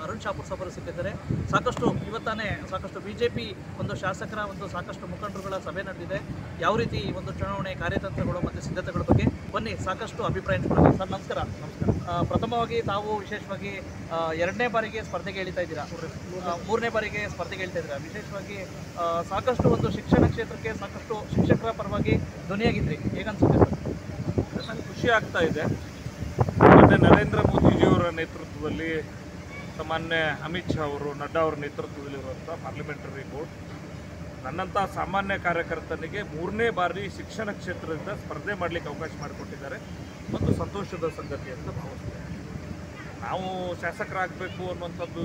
ಅರುಣ್ ಶಾಪುರ್ ಸಭರು ಸಿಕ್ಕಿದ್ದಾರೆ ಸಾಕಷ್ಟು ಇವತ್ತಾನೆ ಸಾಕಷ್ಟು ಬಿಜೆಪಿ ಒಂದು ಶಾಸಕರ ಒಂದು ಸಾಕಷ್ಟು ಮುಖಂಡರುಗಳ ಸಭೆ ನಡೆದಿದೆ ಯಾವ ರೀತಿ ಈ ಒಂದು ಚುನಾವಣೆ ಕಾರ್ಯತಂತ್ರಗಳು ಮತ್ತು ಸಿದ್ಧತೆಗಳ ಬಗ್ಗೆ ಬನ್ನಿ ಸಾಕಷ್ಟು ಅಭಿಪ್ರಾಯ ಹಂಚ್ಕೊಳ್ಳೋಣ. ಸರ್ ನಮಸ್ಕಾರ ನಮಸ್ಕಾರ ಆ, ಪ್ರಥಮವಾಗಿ ತಾವು ವಿಶೇಷವಾಗಿ ಆ, ಎರಡನೇ ಬಾರಿಗೆ ಸ್ಪರ್ಧೆಗೆ ಇಳಿತಾ ಇದ್ದೀರಾ ಆ, ಮೂರನೇ ಬಾರಿಗೆ ಸ್ಪರ್ಧೆಗೆ ಇಳ್ತಾ ಇದ್ದೀರಾ ವಿಶೇಷವಾಗಿ ಆ, ಸಾಕಷ್ಟು ಒಂದು ಶಿಕ್ಷಣ ಕ್ಷೇತ್ರಕ್ಕೆ ಸಾಕಷ್ಟು ಶಿಕ್ಷಕರ ಪರವಾಗಿ ಧ್ವನಿಯಾಗಿದ್ರಿ ಹೇಗನ್ಸುತ್ತೆ ಸರ್ ನನಗೆ ಖುಷಿ ಆಗ್ತಾ ಇದೆ ಮತ್ತು ನರೇಂದ್ರ ಮೋದಿಜಿಯವರ ನೇತೃತ್ವದಲ್ಲಿ ಸಾಮಾನ್ಯ ಅಮಿತ್ ಶಾ ಅವರು ನಡ್ಡಾ ಅವರ ನೇತೃತ್ವದಲ್ಲಿರುವಂಥ ಪಾರ್ಲಿಮೆಂಟರಿ ಬೋರ್ಡ್ ನನ್ನಂಥ ಸಾಮಾನ್ಯ ಕಾರ್ಯಕರ್ತನಿಗೆ ಮೂರನೇ ಬಾರಿ ಶಿಕ್ಷಣ ಕ್ಷೇತ್ರದಿಂದ ಸ್ಪರ್ಧೆ ಮಾಡಲಿಕ್ಕೆ ಅವಕಾಶ ಮಾಡಿಕೊಟ್ಟಿದ್ದಾರೆ ಮತ್ತು ಸಂತೋಷದ ಸಂಗತಿ ಅಂತ ಭಾವಿಸ್ತೇನೆ ನಾವು ಶಾಸಕರಾಗಬೇಕು ಅನ್ನುವಂಥದ್ದು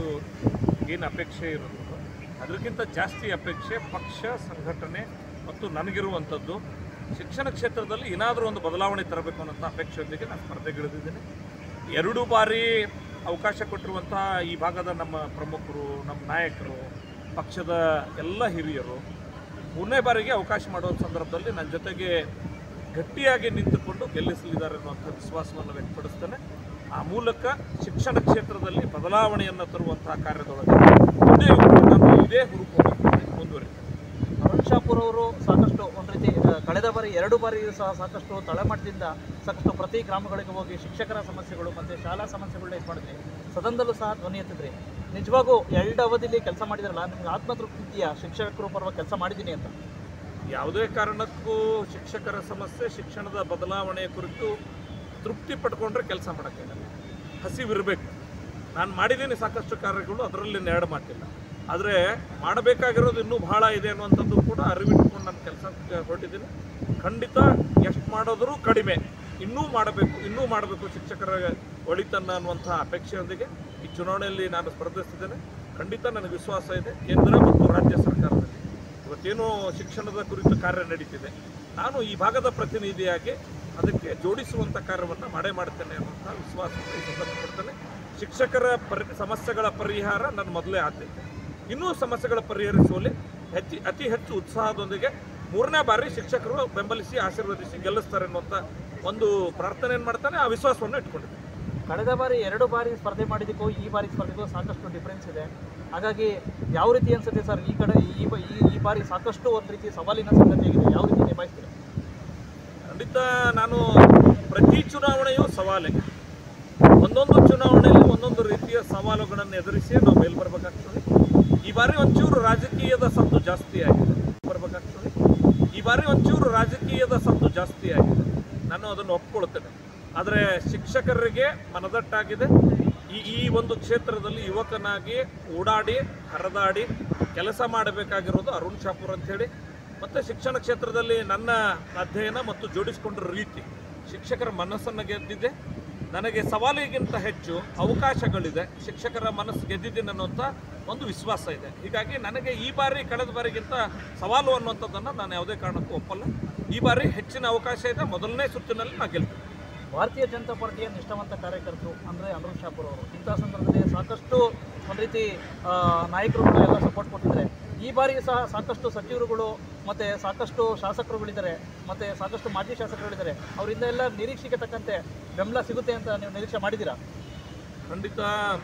ಏನು ಅಪೇಕ್ಷೆ ಇರುತ್ತೋ ಅದಕ್ಕಿಂತ ಜಾಸ್ತಿ ಅಪೇಕ್ಷೆ ಪಕ್ಷ ಸಂಘಟನೆ ಮತ್ತು ನನಗಿರುವಂಥದ್ದು ಶಿಕ್ಷಣ ಕ್ಷೇತ್ರದಲ್ಲಿ ಏನಾದರೂ ಒಂದು ಬದಲಾವಣೆ ತರಬೇಕು ಅನ್ನೋಂಥ ಅಪೇಕ್ಷೆಯೊಂದಿಗೆ ನಾನು ಸ್ಪರ್ಧೆಗಿಳಿದಿದ್ದೇನೆ ಎರಡು ಬಾರಿ ಅವಕಾಶ ಕೊಟ್ಟಿರುವಂಥ ಈ ಭಾಗದ ನಮ್ಮ ಪ್ರಮುಖರು ನಮ್ಮ ನಾಯಕರು ಪಕ್ಷದ ಎಲ್ಲ ಹಿರಿಯರು ಮೂರನೇ ಬಾರಿಗೆ ಅವಕಾಶ ಮಾಡೋ ಸಂದರ್ಭದಲ್ಲಿ ನನ್ನ ಜೊತೆಗೆ ಗಟ್ಟಿಯಾಗಿ ನಿಂತುಕೊಂಡು ಗೆಲ್ಲಿಸಲಿದ್ದಾರೆ ಅನ್ನುವಂಥ ವಿಶ್ವಾಸವನ್ನು ವ್ಯಕ್ತಪಡಿಸ್ತೇನೆ ಆ ಮೂಲಕ ಶಿಕ್ಷಣ ಕ್ಷೇತ್ರದಲ್ಲಿ ಬದಲಾವಣೆಯನ್ನು ತರುವಂತಹ ಕಾರ್ಯದೊಳಗೆ ಮುಂದೆ ನಾನು ಇದೇ ಹುರುಪು ಮುಂದುವರಿತೇನೆ ಅರುಣ್ ಶಾಪುರ್ ಅವರು ಸಾಕಷ್ಟು ಒಂದು ರೀತಿ ಆ, ಕಳೆದ ಬಾರಿ ಎರಡು ಬಾರಿ ಸಹ ಸಾಕಷ್ಟು ತಳಮಟ್ಟದಿಂದ ಸಾಕಷ್ಟು ಪ್ರತಿ ಗ್ರಾಮಗಳಿಗೆ ಹೋಗಿ ಶಿಕ್ಷಕರ ಸಮಸ್ಯೆಗಳು ಮತ್ತು ಶಾಲಾ ಸಮಸ್ಯೆಗಳನ್ನ ಇದು ಮಾಡಿದ್ರಿ ಸದನದಲ್ಲೂ ಸಹ ಧ್ವನಿ ಎತ್ತಿದ್ರಿ ನಿಜವಾಗೂ ಎರಡು ಅವಧಿಲಿ ಕೆಲಸ ಮಾಡಿದ್ರಲ್ಲ ನಿಮ್ಗೆ ಆತ್ಮತೃಪ್ತಿ ಇದೆಯಾ ಶಿಕ್ಷಕರು ಪರವಾಗಿ ಕೆಲಸ ಮಾಡಿದ್ದೀನಿ ಅಂತ ಯಾವುದೇ ಕಾರಣಕ್ಕೂ ಶಿಕ್ಷಕರ ಸಮಸ್ಯೆ ಶಿಕ್ಷಣದ ಬದಲಾವಣೆಯ ಕುರಿತು ತೃಪ್ತಿ ಪಡ್ಕೊಂಡ್ರೆ ಕೆಲಸ ಮಾಡೋಕ್ಕಾಗಲ್ಲ ಹಸಿವಿರಬೇಕು ನಾನು ಮಾಡಿದ್ದೀನಿ ಸಾಕಷ್ಟು ಕಾರ್ಯಗಳು ಅದರಲ್ಲಿ ನೆರಡು ಮಾತಿಲ್ಲ ಆದರೆ ಮಾಡಬೇಕಾಗಿರೋದು ಇನ್ನೂ ಬಹಳ ಇದೆ ಅನ್ನುವಂಥದ್ದು ಕೂಡ ಅರಿವಿಟ್ಕೊಂಡು ನಾನು ಕೆಲಸ ಹೊರಟಿದ್ದೀನಿ ಖಂಡಿತ ಎಷ್ಟು ಮಾಡೋದರೂ ಕಡಿಮೆ ಇನ್ನೂ ಮಾಡಬೇಕು ಇನ್ನೂ ಮಾಡಬೇಕು ಶಿಕ್ಷಕರ ಒಳಿತನ್ನ ಅನ್ನುವಂಥ ಅಪೇಕ್ಷೆಯೊಂದಿಗೆ ಈ ಚುನಾವಣೆಯಲ್ಲಿ ನಾನು ಸ್ಪರ್ಧಿಸ್ತಿದ್ದೇನೆ ಖಂಡಿತ ನನಗೆ ವಿಶ್ವಾಸ ಇದೆ ಕೇಂದ್ರ ಮತ್ತು ರಾಜ್ಯ ಸರ್ಕಾರದಲ್ಲಿ ಇವತ್ತೇನು ಶಿಕ್ಷಣದ ಕುರಿತು ಕಾರ್ಯ ನಡೀತಿದೆ ನಾನು ಈ ಭಾಗದ ಪ್ರತಿನಿಧಿಯಾಗಿ ಅದಕ್ಕೆ ಜೋಡಿಸುವಂಥ ಕಾರ್ಯವನ್ನು ಮಾಡೇ ಮಾಡ್ತೇನೆ ಅನ್ನುವಂಥ ವಿಶ್ವಾಸವನ್ನು ಈ ಸಂದರ್ಭ ಕೊಡ್ತೇನೆ ಶಿಕ್ಷಕರ ಪರಿ ಸಮಸ್ಯೆಗಳ ಪರಿಹಾರ ನನ್ನ ಮೊದಲೇ ಆದ್ಯತೆ ಇನ್ನೂ ಸಮಸ್ಯೆಗಳ ಪರಿಹರಿಸುವಲ್ಲಿ ಹೆಚ್ಚಿ ಅತಿ ಹೆಚ್ಚು ಉತ್ಸಾಹದೊಂದಿಗೆ ಮೂರನೇ ಬಾರಿ ಶಿಕ್ಷಕರು ಬೆಂಬಲಿಸಿ ಆಶೀರ್ವದಿಸಿ ಗೆಲ್ಲಿಸ್ತಾರೆ ಅನ್ನುವಂಥ ಒಂದು ಪ್ರಾರ್ಥನೆಯನ್ನು ಮಾಡ್ತಾನೆ ಆ ವಿಶ್ವಾಸವನ್ನು ಇಟ್ಕೊಂಡಿದ್ದೇನೆ ಕಳೆದ ಬಾರಿ ಎರಡು ಬಾರಿ ಸ್ಪರ್ಧೆ ಮಾಡಿದ್ದಕ್ಕೂ ಈ ಬಾರಿ ಸ್ಪರ್ಧೆಗೂ ಸಾಕಷ್ಟು ಡಿಫ್ರೆನ್ಸ್ ಇದೆ ಹಾಗಾಗಿ ಯಾವ ರೀತಿ ಅನ್ಸುತ್ತೆ ಸರ್ ಈ ಕಡೆ ಈ ಬ- ಈ- ಈ ಬಾರಿ ಸಾಕಷ್ಟು ಒಂದು ರೀತಿ ಸವಾಲಿನ ಸಂಗತಿಯಾಗಿದೆ ಯಾವ ರೀತಿ ನಿಭಾಯಿಸ್ತೀರಾ ಖಂಡಿತ ನಾನು ಪ್ರತಿ ಚುನಾವಣೆಯೂ ಸವಾಲೇ ಒಂದೊಂದು ಚುನಾವಣೆಯಲ್ಲಿ ಒಂದೊಂದು ರೀತಿಯ ಸವಾಲುಗಳನ್ನು ಎದುರಿಸಿ ನಾವು ಮೇಲ್ ಬರಬೇಕಾಗ್ತದೆ ಈ ಬಾರಿ ಒಂಚೂರು ರಾಜಕೀಯದ ಸತ್ತು ಜಾಸ್ತಿ ಆಗಿದೆ ಬರಬೇಕಾಗ್ತದೆ ಈ ಬಾರಿ ಒಂಚೂರು ರಾಜಕೀಯದ ಸತ್ತು ಜಾಸ್ತಿ ಆಗಿದೆ ನಾನು ಅದನ್ನು ಒಪ್ಕೊಳ್ತೇನೆ ಆದರೆ ಶಿಕ್ಷಕರಿಗೆ ಮನದಟ್ಟಾಗಿದೆ ಈ ಈ ಒಂದು ಕ್ಷೇತ್ರದಲ್ಲಿ ಯುವಕನಾಗಿ ಓಡಾಡಿ ಹರಿದಾಡಿ ಕೆಲಸ ಮಾಡಬೇಕಾಗಿರೋದು ಅರುಣ್ ಶಾಪುರ್ ಅಂಥೇಳಿ ಮತ್ತು ಶಿಕ್ಷಣ ಕ್ಷೇತ್ರದಲ್ಲಿ ನನ್ನ ಅಧ್ಯಯನ ಮತ್ತು ಜೋಡಿಸಿಕೊಂಡಿರೋ ರೀತಿ ಶಿಕ್ಷಕರ ಮನಸ್ಸನ್ನು ಗೆದ್ದಿದೆ ನನಗೆ ಸವಾಲಿಗಿಂತ ಹೆಚ್ಚು ಅವಕಾಶಗಳಿದೆ ಶಿಕ್ಷಕರ ಮನಸ್ಸು ಗೆದ್ದಿದ್ದೀನಿ ಅನ್ನುವಂಥ ಒಂದು ವಿಶ್ವಾಸ ಇದೆ ಹೀಗಾಗಿ ನನಗೆ ಈ ಬಾರಿ ಕಳೆದ ಬಾರಿಗಿಂತ ಸವಾಲು ಅನ್ನುವಂಥದ್ದನ್ನು ನಾನು ಯಾವುದೇ ಕಾರಣಕ್ಕೂ ಒಪ್ಪಲ್ಲ ಈ ಬಾರಿ ಹೆಚ್ಚಿನ ಅವಕಾಶ ಇದೆ ಮೊದಲನೇ ಸುತ್ತಿನಲ್ಲಿ ನಾನು ಗೆಲ್ತೀನಿ ಭಾರತೀಯ ಜನತಾ ಪಾರ್ಟಿಯ ನಿಷ್ಠಾವಂತ ಕಾರ್ಯಕರ್ತರು ಅಂದರೆ ಅರುಣ್ ಶಾಪುರ್ ಅವರು ಇಂಥ ಸಂದರ್ಭದಲ್ಲಿ ಸಾಕಷ್ಟು ಒಂದು ರೀತಿ ಆ, ನಾಯಕರುಗಳು ಎಲ್ಲ ಸಪೋರ್ಟ್ ಕೊಟ್ಟಿದ್ದಾರೆ ಈ ಬಾರಿ ಸಹ ಸಾಕಷ್ಟು ಸಚಿವರುಗಳು ಮತ್ತು ಸಾಕಷ್ಟು ಶಾಸಕರುಗಳಿದ್ದಾರೆ ಮತ್ತು ಸಾಕಷ್ಟು ಮಾಜಿ ಶಾಸಕರುಗಳಿದ್ದಾರೆ ಅವರಿಂದ ಎಲ್ಲ ನಿರೀಕ್ಷೆಗೆ ತಕ್ಕಂತೆ ಬೆಂಬಲ ಸಿಗುತ್ತೆ ಅಂತ ನೀವು ನಿರೀಕ್ಷೆ ಮಾಡಿದ್ದೀರಾ ಖಂಡಿತ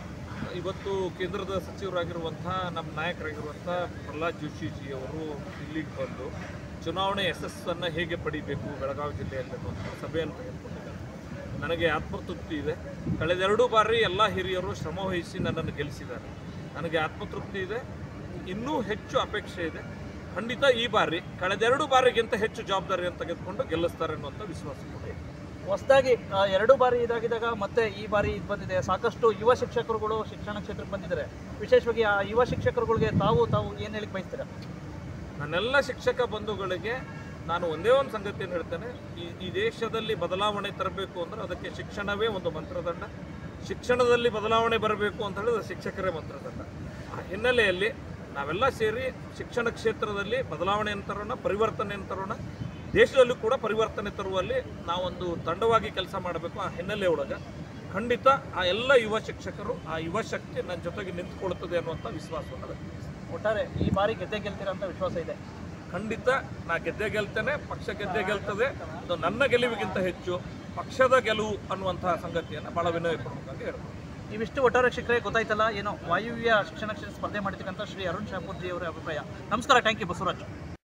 ಇವತ್ತು ಕೇಂದ್ರದ ಸಚಿವರಾಗಿರುವಂಥ ನಮ್ಮ ನಾಯಕರಾಗಿರುವಂಥ ಪ್ರಹ್ಲಾದ್ ಜೋಶಿಜಿ ಅವರು ಇಲ್ಲಿಗೆ ಬಂದು ಚುನಾವಣೆ ಯಶಸ್ಸನ್ನು ಹೇಗೆ ಪಡಿಬೇಕು ಬೆಳಗಾವಿ ಜಿಲ್ಲೆಯಲ್ಲಿ ಅನ್ನುವಂಥ ಸಭೆಯನ್ನು ತೆಗೆದುಕೊಂಡಿದ್ದಾರೆ ನನಗೆ ಆತ್ಮತೃಪ್ತಿ ಇದೆ ಕಳೆದೆರಡು ಬಾರಿ ಎಲ್ಲ ಹಿರಿಯರು ಶ್ರಮವಹಿಸಿ ನನ್ನನ್ನು ಗೆಲ್ಲಿಸಿದ್ದಾರೆ ನನಗೆ ಆತ್ಮತೃಪ್ತಿ ಇದೆ ಇನ್ನೂ ಹೆಚ್ಚು ಅಪೇಕ್ಷೆ ಇದೆ ಖಂಡಿತ ಈ ಬಾರಿ ಕಳೆದೆರಡು ಬಾರಿಗಿಂತ ಹೆಚ್ಚು ಜವಾಬ್ದಾರಿಯನ್ನು ತೆಗೆದುಕೊಂಡು ಗೆಲ್ಲಿಸ್ತಾರೆ ಅನ್ನುವಂಥ ವಿಶ್ವಾಸ ಕೂಡ ಇದೆ ಹೊಸದಾಗಿ ಎರಡು ಬಾರಿ ಇದಾಗಿದ್ದಾಗ ಮತ್ತೆ ಈ ಬಾರಿ ಇದು ಬಂದಿದೆ ಸಾಕಷ್ಟು ಯುವ ಶಿಕ್ಷಕರುಗಳು ಶಿಕ್ಷಣ ಕ್ಷೇತ್ರಕ್ಕೆ ಬಂದಿದ್ದಾರೆ ವಿಶೇಷವಾಗಿ ಆ ಯುವ ಶಿಕ್ಷಕರುಗಳಿಗೆ ತಾವು ತಾವು ಏನು ಹೇಳಿ ಬಯಸ್ತೀರಾ ನನ್ನೆಲ್ಲ ಶಿಕ್ಷಕ ಬಂಧುಗಳಿಗೆ ನಾನು ಒಂದೇ ಒಂದು ಸಂಗತಿಯನ್ನು ಹೇಳ್ತೇನೆ ಈ ಈ ದೇಶದಲ್ಲಿ ಬದಲಾವಣೆ ತರಬೇಕು ಅಂದರೆ ಅದಕ್ಕೆ ಶಿಕ್ಷಣವೇ ಒಂದು ಮಂತ್ರದಂಡ ಶಿಕ್ಷಣದಲ್ಲಿ ಬದಲಾವಣೆ ಬರಬೇಕು ಅಂತ ಹೇಳಿದ್ರೆ ಶಿಕ್ಷಕರೇ ಮಂತ್ರದಂಡ ಆ ಹಿನ್ನೆಲೆಯಲ್ಲಿ ನಾವೆಲ್ಲ ಸೇರಿ ಶಿಕ್ಷಣ ಕ್ಷೇತ್ರದಲ್ಲಿ ಬದಲಾವಣೆಯನ್ನು ತರೋಣ ಪರಿವರ್ತನೆಯನ್ನು ತರೋಣ ದೇಶದಲ್ಲೂ ಕೂಡ ಪರಿವರ್ತನೆ ತರುವಲ್ಲಿ ನಾವೊಂದು ತಂಡವಾಗಿ ಕೆಲಸ ಮಾಡಬೇಕು ಆ ಹಿನ್ನೆಲೆ ಒಳಗೆ ಖಂಡಿತ ಆ ಎಲ್ಲ ಯುವ ಶಿಕ್ಷಕರು ಆ ಯುವ ಶಕ್ತಿ ನನ್ನ ಜೊತೆಗೆ ನಿಂತ್ಕೊಳ್ತದೆ ಅನ್ನುವಂಥ ವಿಶ್ವಾಸವನ್ನು ವ್ಯಕ್ತಪಡಿಸ್ತೀನಿ. ಒಟ್ಟಾರೆ ಈ ಬಾರಿ ಗೆದ್ದೆ ಗೆಲ್ತೀರಾ ಅಂತ ವಿಶ್ವಾಸ ಇದೆ ಖಂಡಿತ ನಾ ಗೆದ್ದೆ ಗೆಲ್ತೇನೆ ಪಕ್ಷ ಗೆದ್ದೆ ಗೆಲ್ತದೆ ಅದು ನನ್ನ ಗೆಲುವಿಗಿಂತ ಹೆಚ್ಚು ಪಕ್ಷದ ಗೆಲುವು ಅನ್ನುವಂತಹ ಸಂಗತಿಯನ್ನು ಬಹಳ ವಿನಯಪೂರ್ವಕವಾಗಿ ಹೇಳ್ತೀನಿ ಇವಿಷ್ಟು ಒಟ್ಟಾರೆ ಶಿಕ್ಷಕರೇ ಗೊತ್ತಾಯ್ತಲ್ಲ ಏನೋ ವಾಯುವ್ಯ ಶಿಕ್ಷಣ ಕ್ಷೇತ್ರ ಸ್ಪರ್ಧೆ ಮಾಡಿರ್ತಕ್ಕಂಥ ಶ್ರೀ ಅರುಣ್ ಶಾಪೂರ್ಜಿ ಅವರ ಅಭಿಪ್ರಾಯ ನಮಸ್ಕಾರ ಥ್ಯಾಂಕ್ ಯು ಬಸವರಾಜ್